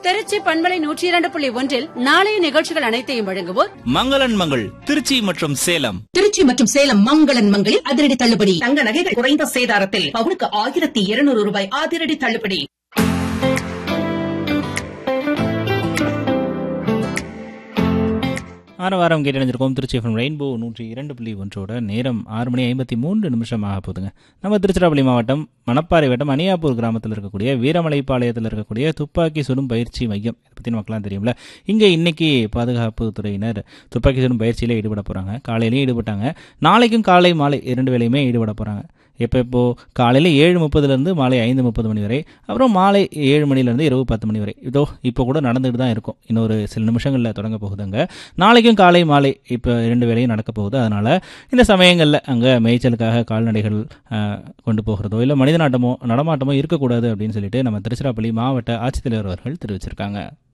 திருச்சி பண்பலை நூற்றி இரண்டு புள்ளி ஒன்றில் நாளைய நிகழ்ச்சிகள் அனைத்தையும் வழங்குவோர் மங்களன் மங்கள் திருச்சி மற்றும் சேலம் திருச்சி மற்றும் சேலம் மங்களன் மங்களில் அதிரடி தள்ளுபடி தங்க நகைகள் குறைந்த சேதாரத்தில் பவுனுக்கு ஆயிரத்தி இருநூறு ரூபாய் அதிரடி தள்ளுபடி ஆற வாரம் கேட்டணிஞ்சிருக்கோம் திருச்சி எஃப்எம் ரெயின்போ நூற்றி இரண்டு புள்ளி ஒன்றோட நேரம் ஆறு மணி ஐம்பத்தி மூன்று நிமிஷம் ஆக போகுதுங்க நம்ம திருச்சிராப்பள்ளி மாவட்டம் மணப்பாறை வட்டம் அனியாப்பூர் கிராமத்தில் இருக்கக்கூடிய வீரமலைப்பாளையத்தில் இருக்கக்கூடிய துப்பாக்கி சுடும் பயிற்சி மையம் இதை பற்றி நமக்குலாம் தெரியும்ல இங்கே இன்னைக்கு பாதுகாப்பு துறையினர் துப்பாக்கி சுடும் பயிற்சியில் ஈடுபட போகிறாங்க காலையிலையும் ஈடுபட்டாங்க நாளைக்கும் காலை மாலை இரண்டு வேளையுமே ஈடுபட போகிறாங்க எப்போ இப்போ காலையில் ஏழு முப்பதுலேருந்து மாலை ஐந்து முப்பது மணி வரை அப்புறம் மாலை ஏழு மணிலேருந்து இரவு பத்து மணி வரை இதோ இப்போ கூட நடந்துட்டு தான் இருக்கும் இன்னொரு சில நிமிஷங்களில் தொடங்க போகுதுங்க நாளைக்கும் காலை மாலை இப்போ இரண்டு வேளையும் நடக்க போகுது அதனால் இந்த சமயங்களில் அங்கே மேய்ச்சலுக்காக கால்நடைகள் ஆஹ், கொண்டு போகிறதோ இல்லை மனித நாட்டமோ நடமாட்டமோ இருக்கக்கூடாது அப்படின்னு சொல்லிட்டு நம்ம திருச்சிராப்பள்ளி மாவட்ட ஆட்சித்தலைவர் அவர்கள் தெரிவிச்சிருக்காங்க